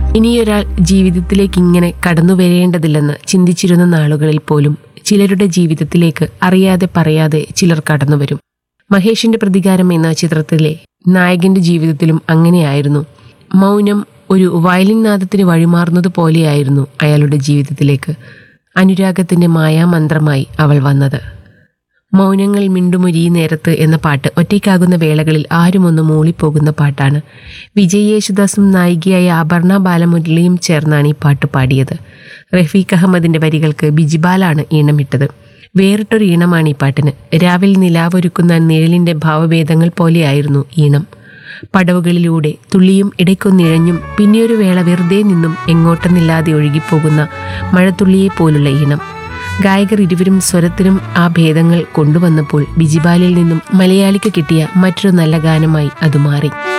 ഇനിയൊരാൾ ജീവിതത്തിലേക്ക് ഇങ്ങനെ കടന്നു വരേണ്ടതില്ലെന്ന് ചിന്തിച്ചിരുന്ന നാളുകളിൽ പോലും ചിലരുടെ ജീവിതത്തിലേക്ക് അറിയാതെ പറയാതെ ചിലർ കടന്നു വരും മഹേഷിന്റെ പ്രതികാരം എന്ന ചിത്രത്തിലെ നായകന്റെ ജീവിതത്തിലും അങ്ങനെയായിരുന്നു മൗനം ഒരു വയലിൻ നാദത്തിന് വഴിമാറുന്നത് പോലെയായിരുന്നു അയാളുടെ ജീവിതത്തിലേക്ക് അനുരാഗത്തിന്റെ മായാമന്ത്രമായി അവൾ വന്നത് മൗനങ്ങൾ മിണ്ടുമുരി നേരത്ത് എന്ന പാട്ട് ഒറ്റയ്ക്കാകുന്ന വേളകളിൽ ആരുമൊന്ന് മൂളിപ്പോകുന്ന പാട്ടാണ് വിജയ് യേശുദാസും നായികയായ അപർണ ബാലമുരളിയും ചേർന്നാണ് ഈ പാട്ട് പാടിയത് റഫീഖ് അഹമ്മദിന്റെ വരികൾക്ക് ബിജിബാലാണ് ഈണമിട്ടത് വേറിട്ടൊരു ഈണമാണ് ഈ പാട്ടിന് രാവിൽ നിലാവൊരുക്കുന്ന നിഴലിന്റെ ഭാവഭേദങ്ങൾ പോലെയായിരുന്നു ഈണം പടവുകളിലൂടെ തുള്ളിയും ഇടയ്ക്കൊന്നിഴഞ്ഞും പിന്നെയൊരു വേള വെറുതെ നിന്നും എങ്ങോട്ടെന്നില്ലാതെ ഒഴുകിപ്പോകുന്ന മഴത്തുള്ളിയെ പോലുള്ള ഈണം ഗായകർ ഇരുവരും സ്വരത്തിനും ആ ഭേദങ്ങൾ കൊണ്ടുവന്നപ്പോൾ ബിജിബാലിൽ നിന്നും മലയാളിക്ക് കിട്ടിയ മറ്റൊരു നല്ല ഗാനമായി അത് മാറി